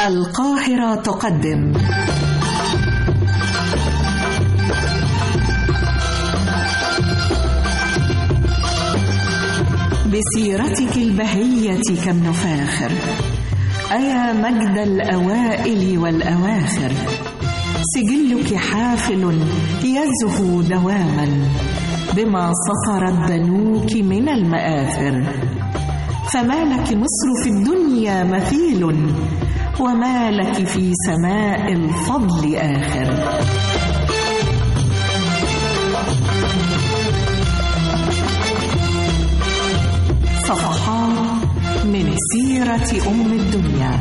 القاهرة تقدم بسيرتك البهية كم نفاخر أيا مجد الأوائل والأواخر سجلك حافل يزهو دواما بما سطرت بنوك من المآثر فما لك مصر في الدنيا مثيل وما لك في سماء الفضل آخر صفحات من سيرة أم الدنيا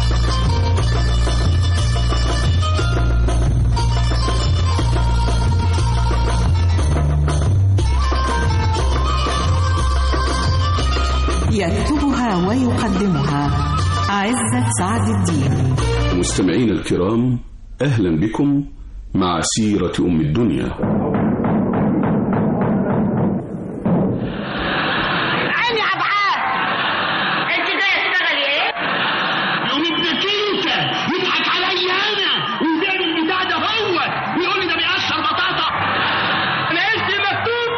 يكتبها ويقدمها عزة سعد الدين مستمعين الكرام أهلا بكم مع سيرة أم الدنيا عيني يا ابعاد انت جاي تشتغلي ايه؟ يوم ابنك انت يضحك عليا انا ويبيع البتاع ده هو ويقول لي ده بيقشر بطاطا انا اسمي مكتوب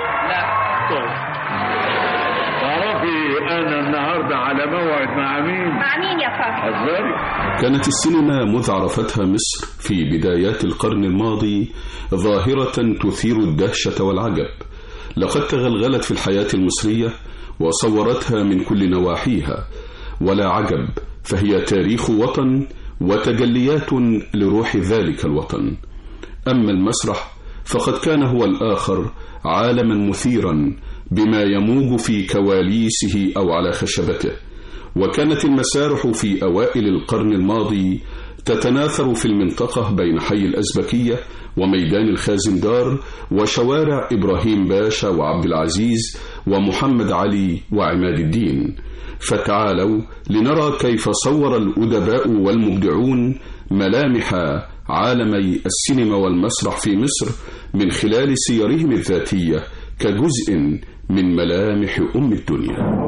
تعرفي انا النهارده على موعد مع مين مع مين يا فاطمه؟ حذاري كانت السينما مذ عرفتها مصر في بدايات القرن الماضي ظاهرة تثير الدهشة والعجب لقد تغلغلت في الحياة المصرية وصورتها من كل نواحيها ولا عجب فهي تاريخ وطن وتجليات لروح ذلك الوطن أما المسرح فقد كان هو الآخر عالما مثيرا بما يموج في كواليسه أو على خشبته وكانت المسارح في أوائل القرن الماضي تتناثر في المنطقة بين حي الأزبكية وميدان الخازندار وشوارع إبراهيم باشا وعبد العزيز ومحمد علي وعماد الدين فتعالوا لنرى كيف صور الأدباء والمبدعون ملامح عالمي السينما والمسرح في مصر من خلال سيرهم الذاتية كجزء من ملامح أم الدنيا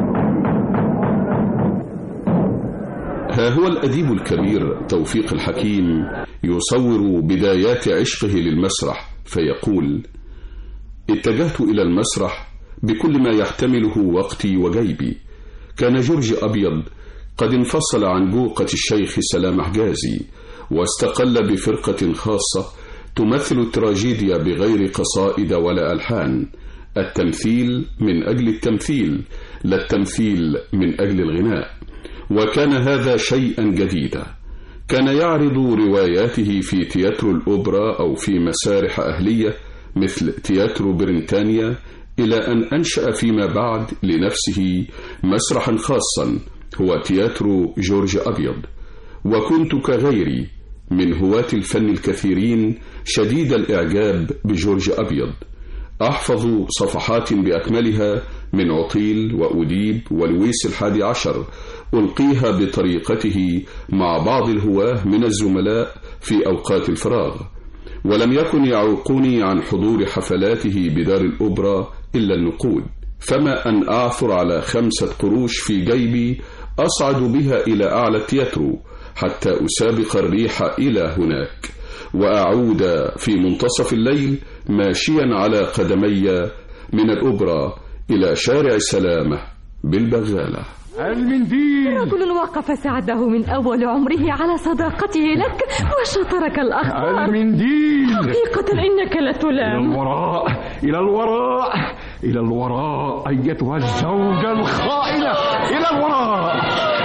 ها هو الأديب الكبير توفيق الحكيم يصور بدايات عشقه للمسرح فيقول اتجهت إلى المسرح بكل ما يحتمله وقتي وجيبي كان جورج أبيض قد انفصل عن بوقة الشيخ سلام حجازي واستقل بفرقة خاصة تمثل التراجيديا بغير قصائد ولا ألحان التمثيل من أجل التمثيل لا التمثيل من أجل الغناء وكان هذا شيئا جديدا كان يعرض رواياته في تياترو الأوبرا أو في مسارح أهلية مثل تياترو برينتانيا إلى أن أنشأ فيما بعد لنفسه مسرحا خاصا هو تياترو جورج أبيض وكنت كغيري من هواة الفن الكثيرين شديد الإعجاب بجورج أبيض أحفظ صفحات بأكملها من عطيل وأديب ولويس الحادي عشر ألقيها بطريقته مع بعض الهواه من الزملاء في أوقات الفراغ ولم يكن يعوقني عن حضور حفلاته بدار الأوبرا إلا النقود فما أن أعثر على خمسة قروش في جيبي أصعد بها إلى أعلى التياترو حتى أسابق الريح إلى هناك وأعود في منتصف الليل ماشيا على قدمي من الأوبرا إلى شارع سلامة بالبغالة المنديل رجل وقف سعده من أول عمره على صداقته لك وشطرك الأخبار المنديل حقيقة إنك إلى لتلام الوراء إلى الوراء إلى الوراء أيتها الزوجة الخائنة إلى الوراء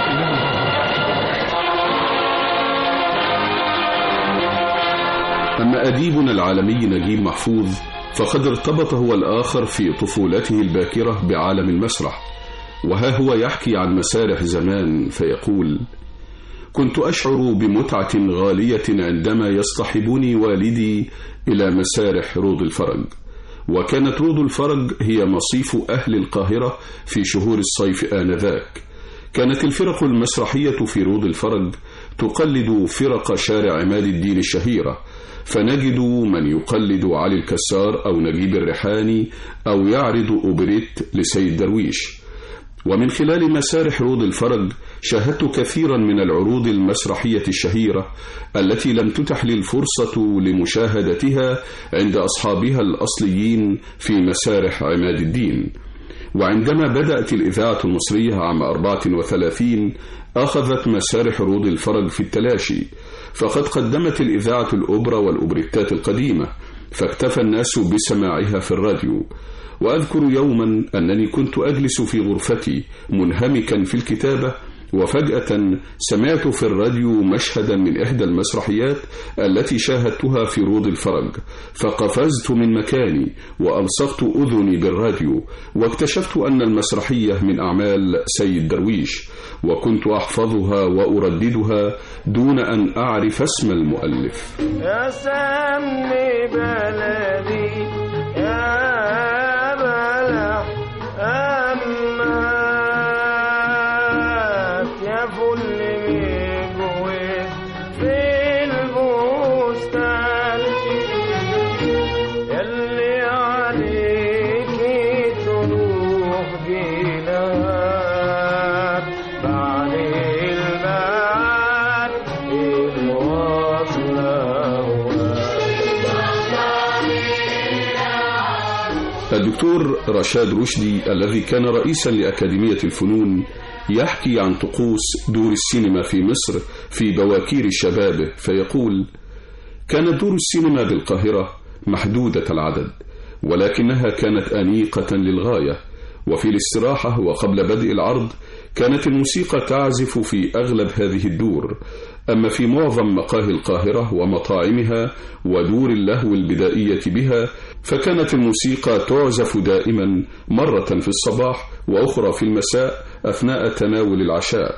أما أديبنا العالمي نجيب محفوظ فقد ارتبط هو الآخر في طفولته الباكرة بعالم المسرح وها هو يحكي عن مسارح زمان فيقول كنت أشعر بمتعة غالية عندما يصطحبني والدي إلى مسارح روض الفرج وكانت روض الفرج هي مصيف أهل القاهرة في شهور الصيف آنذاك كانت الفرق المسرحية في روض الفرج تقلد فرق شارع عماد الدين الشهيرة فنجد من يقلد علي الكسار أو نجيب الريحاني أو يعرض أوبريت لسيد درويش ومن خلال مسارح روض الفرج شاهدت كثيرا من العروض المسرحية الشهيرة التي لم تتح لي الفرصة لمشاهدتها عند أصحابها الأصليين في مسارح عماد الدين وعندما بدأت الإذاعة المصرية عام 34 أخذت مسارح عروض الفرج في التلاشي فقد قدمت الإذاعة الأوبرا والأوبريتات القديمة فاكتفى الناس بسماعها في الراديو وأذكر يوما أنني كنت أجلس في غرفتي منهمكا في الكتابة وفجأة سمعت في الراديو مشهدا من إحدى المسرحيات التي شاهدتها في روض الفرج فقفزت من مكاني وألصقت أذني بالراديو واكتشفت أن المسرحية من أعمال سيد درويش وكنت أحفظها وأرددها دون أن أعرف اسم المؤلف يا سمي بلدي يا بلح أمات يا فل مجوز في البستان يلي عليكي تروح جنان بعد المعاد الدكتور رشاد رشدي الذي كان رئيسا لأكاديمية الفنون يحكي عن طقوس دور السينما في مصر في بواكير شبابه فيقول كانت دور السينما بالقاهرة محدودة العدد ولكنها كانت أنيقة للغاية وفي الاستراحة وقبل بدء العرض كانت الموسيقى تعزف في أغلب هذه الدور أما في معظم مقاهي القاهرة ومطاعمها ودور اللهو البدائية بها فكانت الموسيقى تعزف دائما مرة في الصباح وأخرى في المساء أثناء تناول العشاء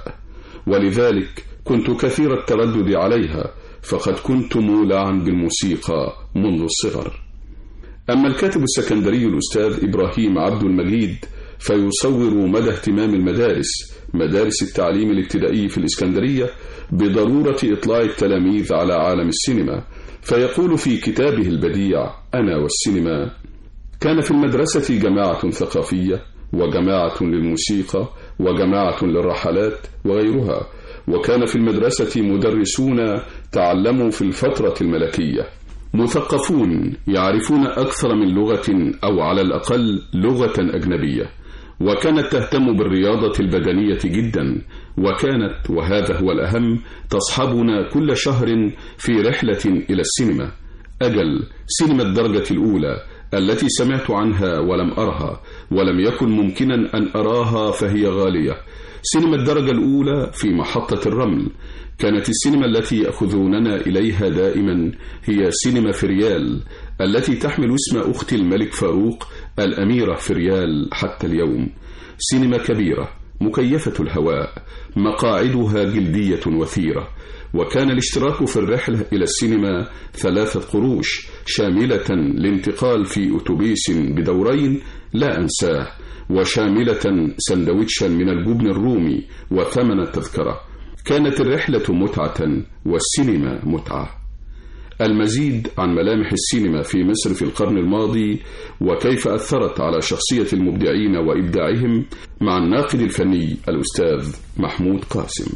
ولذلك كنت كثير التردد عليها فقد كنت مولعا بالموسيقى منذ الصغر أما الكاتب السكندري الأستاذ إبراهيم عبد المجيد فيصور مدى اهتمام المدارس مدارس التعليم الابتدائي في الإسكندرية بضرورة إطلاع التلاميذ على عالم السينما فيقول في كتابه البديع أنا والسينما كان في المدرسة جماعة ثقافية وجماعة للموسيقى وجماعة للرحلات وغيرها وكان في المدرسة مدرسون تعلموا في الفترة الملكية مثقفون يعرفون أكثر من لغة أو على الأقل لغة أجنبية وكانت تهتم بالرياضة البدنية جدا وكانت وهذا هو الأهم تصحبنا كل شهر في رحلة إلى السينما أجل سينما الدرجة الأولى التي سمعت عنها ولم أرها ولم يكن ممكنا أن أراها فهي غالية سينما الدرجة الأولى في محطة الرمل كانت السينما التي يأخذوننا إليها دائما هي سينما فريال التي تحمل اسم أخت الملك فاروق الأميرة فريال حتى اليوم سينما كبيرة مكيفة الهواء مقاعدها جلدية وثيرة وكان الاشتراك في الرحلة إلى السينما ثلاثة قروش شاملة الانتقال في أتوبيس بدورين لا أنساه وشاملة سندوتشا من الجبن الرومي وثمن التذكرة كانت الرحلة متعة والسينما متعة المزيد عن ملامح السينما في مصر في القرن الماضي وكيف أثرت على شخصية المبدعين وإبداعهم مع الناقد الفني الأستاذ محمود قاسم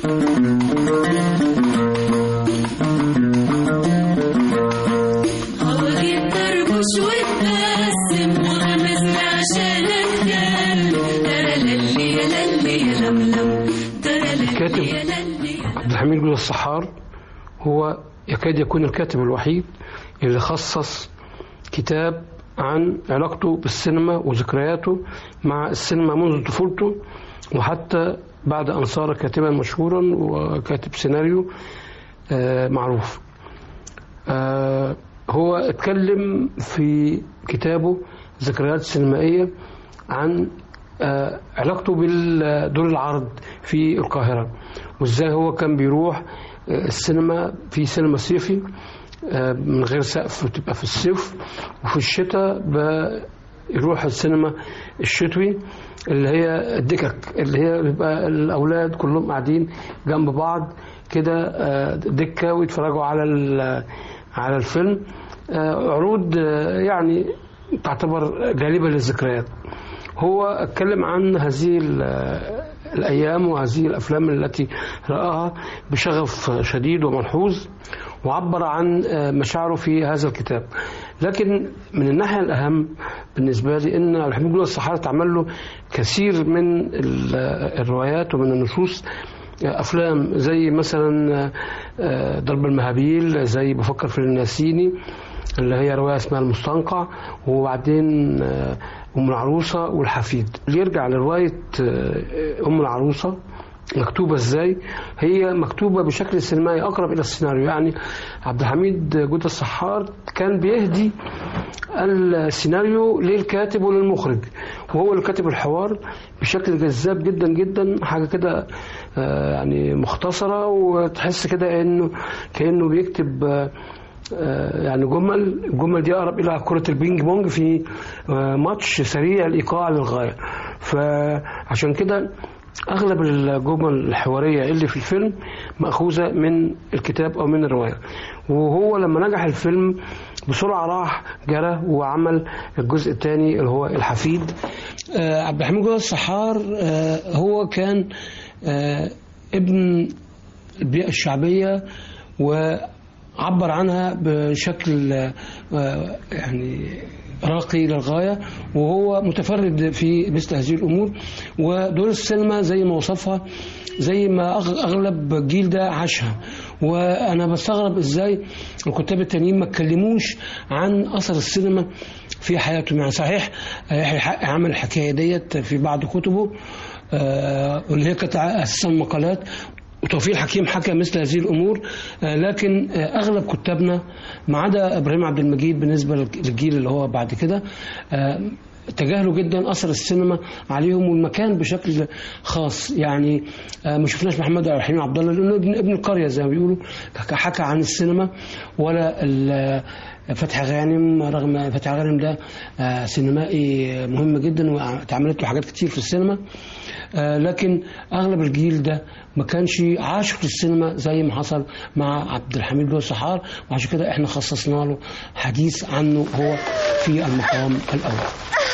حاولت تربش وتقسم وغمزنا عشان اتكلم ترى للي يا للي يا لملم ترى للي الكاتب يا للي عبد الحميد بن الصحار هو يكاد يكون الكاتب الوحيد اللي خصص كتاب عن علاقته بالسينما وذكرياته مع السينما منذ طفولته وحتى بعد أن صار كاتبا مشهورا وكاتب سيناريو آه، معروف آه، هو اتكلم في كتابه ذكريات سينمائية عن آه، علاقته بالدور العرض في القاهرة وازاي هو كان بيروح آه، السينما في سينما صيفي آه، من غير سقف وتبقى في الصيف وفي الشتاء بيروح السينما الشتوي اللي هي الدكك اللي هي بيبقى الأولاد كلهم قاعدين جنب بعض كده آه، دكة ويتفرجوا على ال- على الفيلم آه، عروض آه، يعني تعتبر جالبة للذكريات هو اتكلم عن هذه ال- الأيام وهذه الأفلام التي رآها بشغف شديد وملحوظ وعبر عن آه، مشاعره في هذا الكتاب لكن من الناحية الأهم بالنسبة لي أن عبد الحميد جوه الصحارى اتعمل له كثير من ال- الروايات ومن النصوص افلام زي مثلا آه، ضرب المهابيل زي بفكر في الناسيني اللي هي روايه اسمها المستنقع وبعدين آه، ام العروسه والحفيد اللي يرجع لروايه آه، ام العروسه مكتوبة ازاي هي مكتوبة بشكل سينمائي اقرب الى السيناريو يعني عبد الحميد جودة الصحار كان بيهدي السيناريو للكاتب وللمخرج وهو اللي كاتب الحوار بشكل جذاب جدا جدا حاجة كده آه، يعني مختصرة وتحس كده انه كأنه بيكتب آه، آه، يعني جمل الجمل دي اقرب الى كره البينج بونج في آه، ماتش سريع الايقاع للغايه فعشان كده اغلب الجمل الحواريه اللي في الفيلم ماخوذه من الكتاب او من الروايه وهو لما نجح الفيلم بسرعه راح جرى وعمل الجزء الثاني اللي هو الحفيد آه، عبد الحميد جوه الصحار آه، هو كان آه، ابن البيئه الشعبيه وعبر عنها بشكل آه، يعني راقي للغاية وهو متفرد في مثل هذه الأمور ودور السينما زي ما وصفها زي ما أغ- أغلب الجيل ده عاشها وأنا بستغرب إزاي الكتاب التانيين ما اتكلموش عن أثر السينما في حياتهم يعني صحيح يحيى الحق عمل الحكاية ديت في بعض كتبه آه، واللي هي كانت أساسا مقالات وتوفيق الحكيم حكى مثل هذه الامور آه، لكن آه، اغلب كتابنا ما عدا ابراهيم عبد المجيد بالنسبه للجيل اللي هو بعد كده آه، تجاهلوا جدا اثر السينما عليهم والمكان بشكل خاص يعني آه، ما شفناش محمد عبد الحليم عبد الله لانه ابن ابن القريه زي ما بيقولوا حكى عن السينما ولا ال- فتحي غانم رغم فتحي غانم ده آه، سينمائي مهم جدا واتعملت له حاجات كتير في السينما آه، لكن اغلب الجيل ده ما كانش عاشق للسينما زي ما حصل مع عبد الحميد بن سحار وعشان كده احنا خصصنا له حديث عنه هو في المقام الاول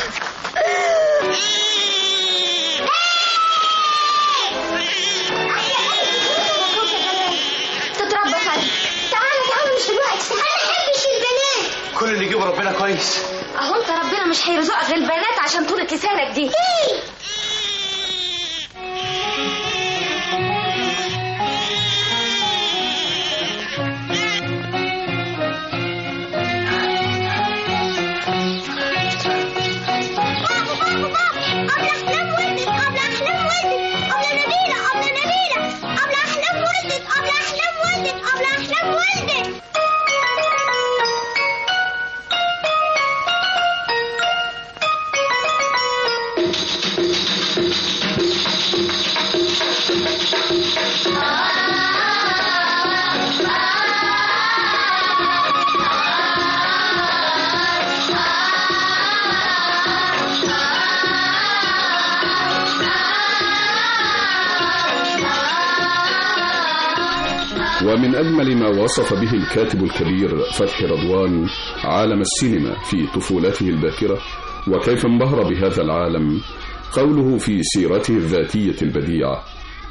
تتربى فرد تعالى تعالى مش دلوقتي انا ما بحبش البنات كل اللي يجيبه ربنا كويس اهو انت ربنا مش هيرزقك غير البنات عشان طولة لسانك دي ومن أجمل ما وصف به الكاتب الكبير فتحي رضوان عالم السينما في طفولته الباكرة وكيف انبهر بهذا العالم قوله في سيرته الذاتية البديعة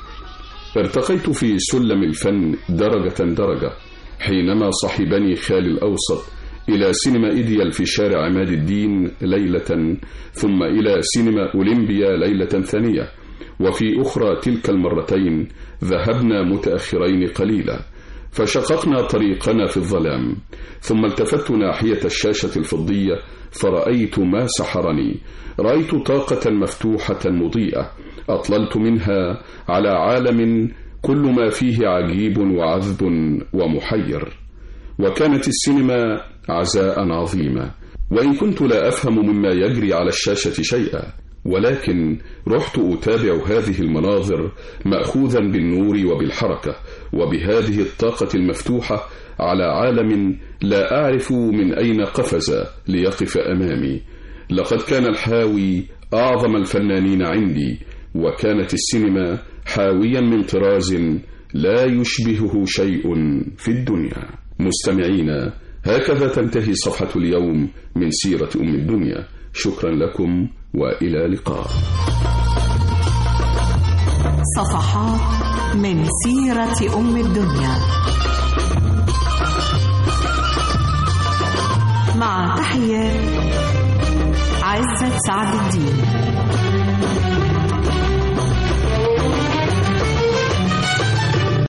ارتقيت في سلم الفن درجة درجة حينما صحبني خالي الأوسط إلى سينما إيديال في شارع عماد الدين ليلة ثم إلى سينما أولمبيا ليلة ثانية وفي أخرى تلك المرتين ذهبنا متأخرين قليلا فشققنا طريقنا في الظلام ثم التفت ناحية الشاشة الفضية فرأيت ما سحرني رأيت طاقة مفتوحة مضيئة أطللت منها على عالم كل ما فيه عجيب وعذب ومحير وكانت السينما عزاء عظيما وإن كنت لا أفهم مما يجري على الشاشة شيئا ولكن رحت أتابع هذه المناظر مأخوذا بالنور وبالحركة وبهذه الطاقة المفتوحة على عالم لا أعرف من أين قفز ليقف أمامي لقد كان الحاوي أعظم الفنانين عندي وكانت السينما حاويا من طراز لا يشبهه شيء في الدنيا مستمعين هكذا تنتهي صفحة اليوم من سيرة أم الدنيا شكرا لكم وإلى لقاء صفحات من سيرة أم الدنيا مع تحيات عزة سعد الدين